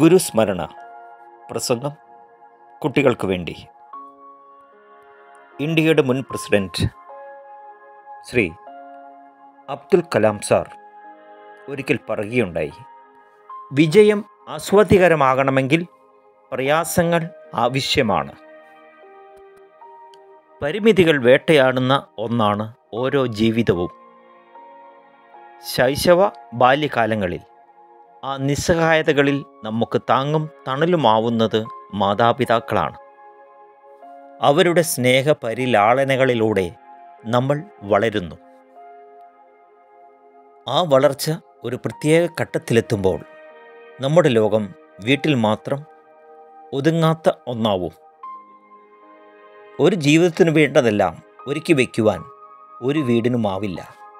ഗുരുസ്മരണ പ്രസംഗം കുട്ടികൾക്ക് വേണ്ടി ഇന്ത്യയുടെ മുൻ പ്രസിഡന്റ് ശ്രീ അബ്ദുൽ കലാം സാർ ഒരിക്കൽ പറയുകയുണ്ടായി വിജയം ആസ്വാദ്യകരമാകണമെങ്കിൽ പ്രയാസങ്ങൾ ആവശ്യമാണ് പരിമിതികൾ വേട്ടയാടുന്ന ഒന്നാണ് ഓരോ ജീവിതവും ശൈശവ ബാല്യകാലങ്ങളിൽ ആ നിസ്സഹായതകളിൽ നമുക്ക് താങ്ങും തണലുമാവുന്നത് മാതാപിതാക്കളാണ് അവരുടെ സ്നേഹ പരിലാളനകളിലൂടെ നമ്മൾ വളരുന്നു ആ വളർച്ച ഒരു പ്രത്യേക ഘട്ടത്തിലെത്തുമ്പോൾ നമ്മുടെ ലോകം വീട്ടിൽ മാത്രം ഒതുങ്ങാത്ത ഒന്നാവും ഒരു ജീവിതത്തിനു വേണ്ടതെല്ലാം ഒരുക്കി വയ്ക്കുവാൻ ഒരു വീടിനുമാവില്ല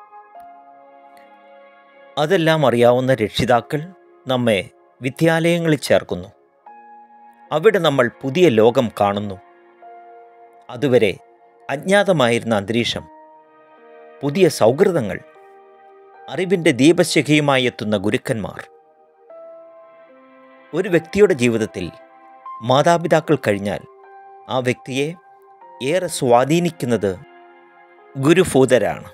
അതെല്ലാം അറിയാവുന്ന രക്ഷിതാക്കൾ നമ്മെ വിദ്യാലയങ്ങളിൽ ചേർക്കുന്നു അവിടെ നമ്മൾ പുതിയ ലോകം കാണുന്നു അതുവരെ അജ്ഞാതമായിരുന്ന അന്തരീക്ഷം പുതിയ സൗഹൃദങ്ങൾ അറിവിൻ്റെ ദീപശിഖയുമായി എത്തുന്ന ഗുരുക്കന്മാർ ഒരു വ്യക്തിയുടെ ജീവിതത്തിൽ മാതാപിതാക്കൾ കഴിഞ്ഞാൽ ആ വ്യക്തിയെ ഏറെ സ്വാധീനിക്കുന്നത് ഗുരുഭൂതരാണ്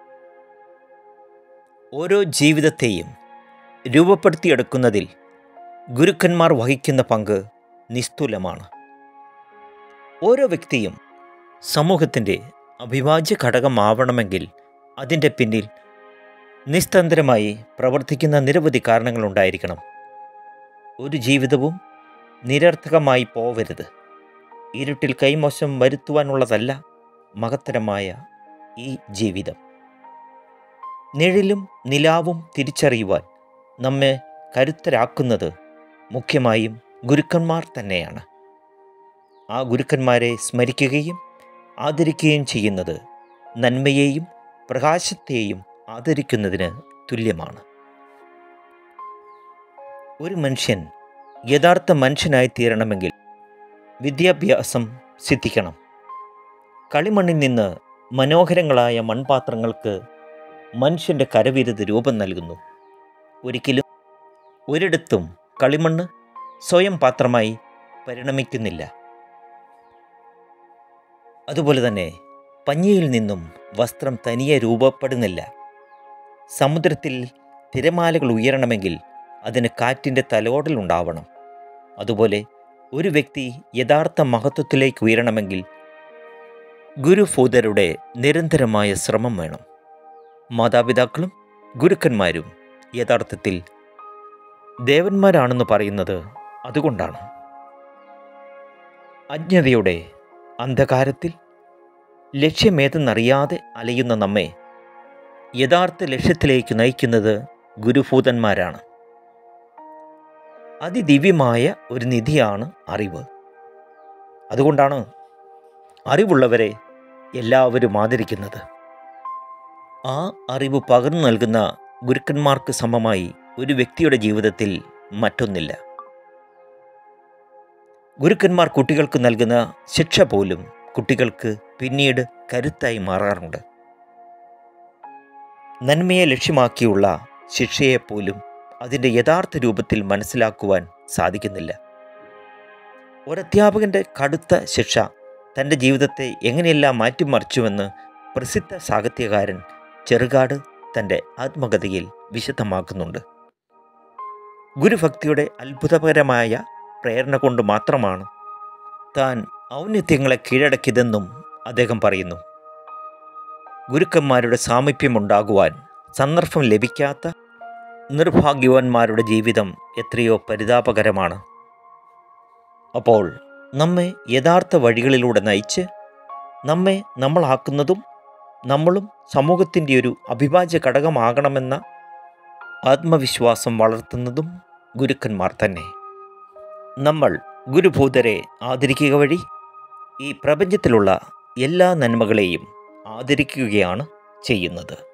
ഓരോ ജീവിതത്തെയും രൂപപ്പെടുത്തിയെടുക്കുന്നതിൽ ഗുരുക്കന്മാർ വഹിക്കുന്ന പങ്ക് നിസ്തുലമാണ് ഓരോ വ്യക്തിയും സമൂഹത്തിൻ്റെ അവിഭാജ്യ ഘടകമാവണമെങ്കിൽ അതിൻ്റെ പിന്നിൽ നിസ്തന്ത്രമായി പ്രവർത്തിക്കുന്ന നിരവധി കാരണങ്ങളുണ്ടായിരിക്കണം ഒരു ജീവിതവും നിരർത്ഥകമായി പോവരുത് ഇരുട്ടിൽ കൈമോശം വരുത്തുവാനുള്ളതല്ല മഹത്തരമായ ഈ ജീവിതം നിഴലും നിലാവും തിരിച്ചറിയുവാൻ നമ്മെ കരുത്തരാക്കുന്നത് മുഖ്യമായും ഗുരുക്കന്മാർ തന്നെയാണ് ആ ഗുരുക്കന്മാരെ സ്മരിക്കുകയും ആദരിക്കുകയും ചെയ്യുന്നത് നന്മയെയും പ്രകാശത്തെയും ആദരിക്കുന്നതിന് തുല്യമാണ് ഒരു മനുഷ്യൻ യഥാർത്ഥ മനുഷ്യനായി തീരണമെങ്കിൽ വിദ്യാഭ്യാസം സിദ്ധിക്കണം കളിമണ്ണിൽ നിന്ന് മനോഹരങ്ങളായ മൺപാത്രങ്ങൾക്ക് മനുഷ്യൻ്റെ കരവിരുത് രൂപം നൽകുന്നു ഒരിക്കലും ഒരിടത്തും കളിമണ്ണ് സ്വയം പാത്രമായി പരിണമിക്കുന്നില്ല അതുപോലെ തന്നെ പഞ്ഞിയിൽ നിന്നും വസ്ത്രം തനിയെ രൂപപ്പെടുന്നില്ല സമുദ്രത്തിൽ തിരമാലകൾ ഉയരണമെങ്കിൽ അതിന് കാറ്റിൻ്റെ തലോടലുണ്ടാവണം അതുപോലെ ഒരു വ്യക്തി യഥാർത്ഥ മഹത്വത്തിലേക്ക് ഉയരണമെങ്കിൽ ഗുരുഭൂതരുടെ നിരന്തരമായ ശ്രമം വേണം മാതാപിതാക്കളും ഗുരുക്കന്മാരും യഥാർത്ഥത്തിൽ ദേവന്മാരാണെന്ന് പറയുന്നത് അതുകൊണ്ടാണ് അജ്ഞതയുടെ അന്ധകാരത്തിൽ ലക്ഷ്യമേതെന്നറിയാതെ അലയുന്ന നമ്മെ യഥാർത്ഥ ലക്ഷ്യത്തിലേക്ക് നയിക്കുന്നത് ഗുരുഭൂതന്മാരാണ് അതിദിവ്യമായ ഒരു നിധിയാണ് അറിവ് അതുകൊണ്ടാണ് അറിവുള്ളവരെ എല്ലാവരും ആദരിക്കുന്നത് ആ അറിവ് പകർന്നു നൽകുന്ന ഗുരുക്കന്മാർക്ക് സമമായി ഒരു വ്യക്തിയുടെ ജീവിതത്തിൽ മറ്റൊന്നില്ല ഗുരുക്കന്മാർ കുട്ടികൾക്ക് നൽകുന്ന ശിക്ഷ പോലും കുട്ടികൾക്ക് പിന്നീട് കരുത്തായി മാറാറുണ്ട് നന്മയെ ലക്ഷ്യമാക്കിയുള്ള ശിക്ഷയെപ്പോലും അതിൻ്റെ യഥാർത്ഥ രൂപത്തിൽ മനസ്സിലാക്കുവാൻ സാധിക്കുന്നില്ല ഒരധ്യാപകൻ്റെ കടുത്ത ശിക്ഷ തൻ്റെ ജീവിതത്തെ എങ്ങനെയെല്ലാം മാറ്റിമറിച്ചുവെന്ന് പ്രസിദ്ധ സാഹിത്യകാരൻ ചെറുകാട് തൻ്റെ ആത്മകഥയിൽ വിശദമാക്കുന്നുണ്ട് ഗുരുഭക്തിയുടെ അത്ഭുതകരമായ പ്രേരണ കൊണ്ട് മാത്രമാണ് താൻ ഔന്നത്യങ്ങളെ കീഴടക്കിയതെന്നും അദ്ദേഹം പറയുന്നു ഗുരുക്കന്മാരുടെ സാമീപ്യമുണ്ടാകുവാൻ സന്ദർഭം ലഭിക്കാത്ത നിർഭാഗ്യവാന്മാരുടെ ജീവിതം എത്രയോ പരിതാപകരമാണ് അപ്പോൾ നമ്മെ യഥാർത്ഥ വഴികളിലൂടെ നയിച്ച് നമ്മെ നമ്മളാക്കുന്നതും നമ്മളും സമൂഹത്തിൻ്റെ ഒരു അവിഭാജ്യ ഘടകമാകണമെന്ന ആത്മവിശ്വാസം വളർത്തുന്നതും ഗുരുക്കന്മാർ തന്നെ നമ്മൾ ഗുരുഭൂതരെ ആദരിക്കുക വഴി ഈ പ്രപഞ്ചത്തിലുള്ള എല്ലാ നന്മകളെയും ആദരിക്കുകയാണ് ചെയ്യുന്നത്